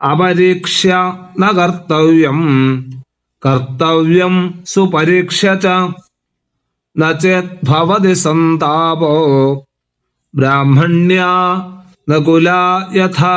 അപരീക്ഷ്യ ന കർത്തവ്യം കർത്തവ്യം സുപരീക്ഷ ച ന ചേത് ഭവതി സന്താപോ ബ്രാഹ്മണ്യ നകുല യഥാ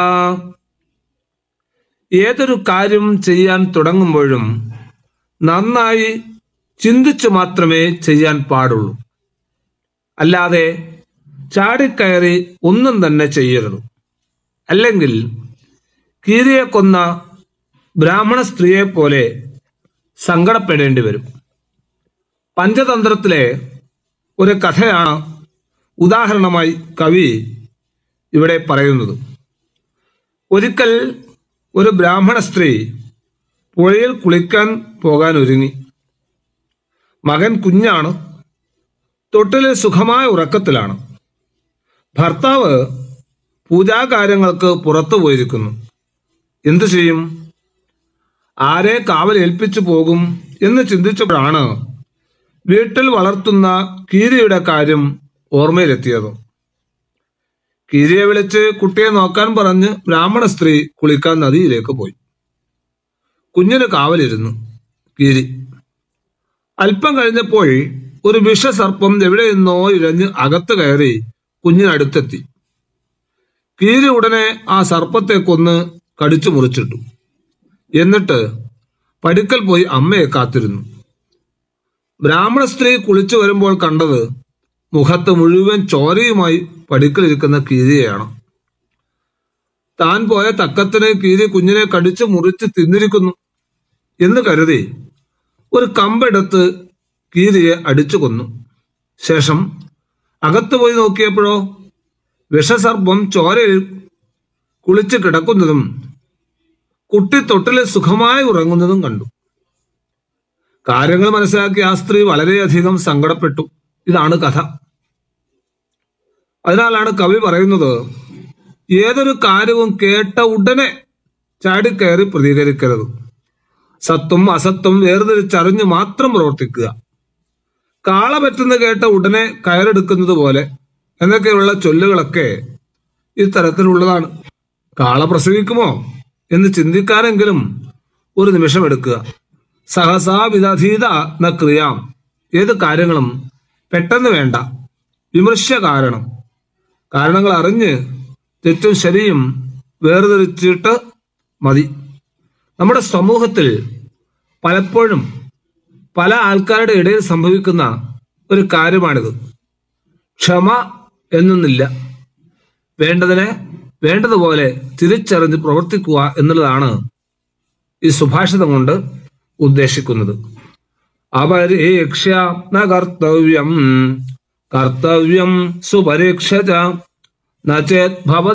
ഏതൊരു കാര്യം ചെയ്യാൻ തുടങ്ങുമ്പോഴും നന്നായി ചിന്തിച്ചു മാത്രമേ ചെയ്യാൻ പാടുള്ളൂ അല്ലാതെ ചാടിക്കയറി ഒന്നും തന്നെ ചെയ്യരുത് അല്ലെങ്കിൽ കീരിയെ കൊന്ന ബ്രാഹ്മണ സ്ത്രീയെ പോലെ സങ്കടപ്പെടേണ്ടി വരും പഞ്ചതന്ത്രത്തിലെ ഒരു കഥയാണ് ഉദാഹരണമായി കവി ഇവിടെ പറയുന്നത് ഒരിക്കൽ ഒരു ബ്രാഹ്മണ സ്ത്രീ പുഴയിൽ കുളിക്കാൻ പോകാൻ ഒരുങ്ങി മകൻ കുഞ്ഞാണ് തൊട്ടിലെ സുഖമായ ഉറക്കത്തിലാണ് ഭർത്താവ് പൂജാകാര്യങ്ങൾക്ക് പുറത്തു പോയിരിക്കുന്നു എന്തു ചെയ്യും ആരെ കാവൽ ഏൽപ്പിച്ചു പോകും എന്ന് ചിന്തിച്ചപ്പോഴാണ് വീട്ടിൽ വളർത്തുന്ന കീരിയുടെ കാര്യം ഓർമ്മയിലെത്തിയത് കീരിയെ വിളിച്ച് കുട്ടിയെ നോക്കാൻ പറഞ്ഞ് ബ്രാഹ്മണ സ്ത്രീ കുളിക്കാൻ നദിയിലേക്ക് പോയി കുഞ്ഞിന് കാവലിരുന്നു കീരി അല്പം കഴിഞ്ഞപ്പോൾ ഒരു വിഷസർപ്പം എവിടെ നിന്നോ ഇഴഞ്ഞ് അകത്ത് കയറി കുഞ്ഞിനടുത്തെത്തി കീരി ഉടനെ ആ സർപ്പത്തെ കൊന്ന് കടിച്ചു മുറിച്ചിട്ടു എന്നിട്ട് പടുക്കൽ പോയി അമ്മയെ കാത്തിരുന്നു ബ്രാഹ്മണ സ്ത്രീ കുളിച്ചു വരുമ്പോൾ കണ്ടത് മുഖത്ത് മുഴുവൻ ചോരയുമായി പടുക്കലിരിക്കുന്ന കീരിയെയാണ് താൻ പോയ തക്കത്തിന് കീരി കുഞ്ഞിനെ കടിച്ചു മുറിച്ച് തിന്നിരിക്കുന്നു എന്ന് കരുതി ഒരു കമ്പെടുത്ത് കീരിയെ അടിച്ചു കൊന്നു ശേഷം അകത്ത് പോയി നോക്കിയപ്പോഴോ വിഷസർപ്പം ചോരയിൽ കുളിച്ച് കിടക്കുന്നതും കുട്ടി തൊട്ടിലെ സുഖമായി ഉറങ്ങുന്നതും കണ്ടു കാര്യങ്ങൾ മനസ്സിലാക്കി ആ സ്ത്രീ വളരെയധികം സങ്കടപ്പെട്ടു ഇതാണ് കഥ അതിനാലാണ് കവി പറയുന്നത് ഏതൊരു കാര്യവും കേട്ട ഉടനെ ചാടിക്കയറി പ്രതികരിക്കരുത് സത്തും അസത്തും വേർതിരിച്ചറിഞ്ഞ് മാത്രം പ്രവർത്തിക്കുക കാള പറ്റുന്ന കേട്ട ഉടനെ കയറെടുക്കുന്നത് പോലെ എന്നൊക്കെയുള്ള ചൊല്ലുകളൊക്കെ ഇത്തരത്തിലുള്ളതാണ് കാള പ്രസവിക്കുമോ എന്ന് ചിന്തിക്കാനെങ്കിലും ഒരു നിമിഷം എടുക്കുക സഹസാ വിദധീത ന ക്രിയാം ഏത് കാര്യങ്ങളും പെട്ടെന്ന് വേണ്ട വിമർശ കാരണം കാരണങ്ങൾ അറിഞ്ഞ് തെറ്റും ശരിയും വേർതിരിച്ചിട്ട് മതി നമ്മുടെ സമൂഹത്തിൽ പലപ്പോഴും പല ആൾക്കാരുടെ ഇടയിൽ സംഭവിക്കുന്ന ഒരു കാര്യമാണിത് ക്ഷമ എന്നൊന്നില്ല വേണ്ടതിനെ വേണ്ടതുപോലെ തിരിച്ചറിഞ്ഞ് പ്രവർത്തിക്കുക എന്നുള്ളതാണ് ഈ സുഭാഷിതം കൊണ്ട് ഉദ്ദേശിക്കുന്നത് അപരീക്ഷ ന കർത്തവ്യം കർത്തവ്യം സുപരീക്ഷ ച ന ചേത് ഭവതി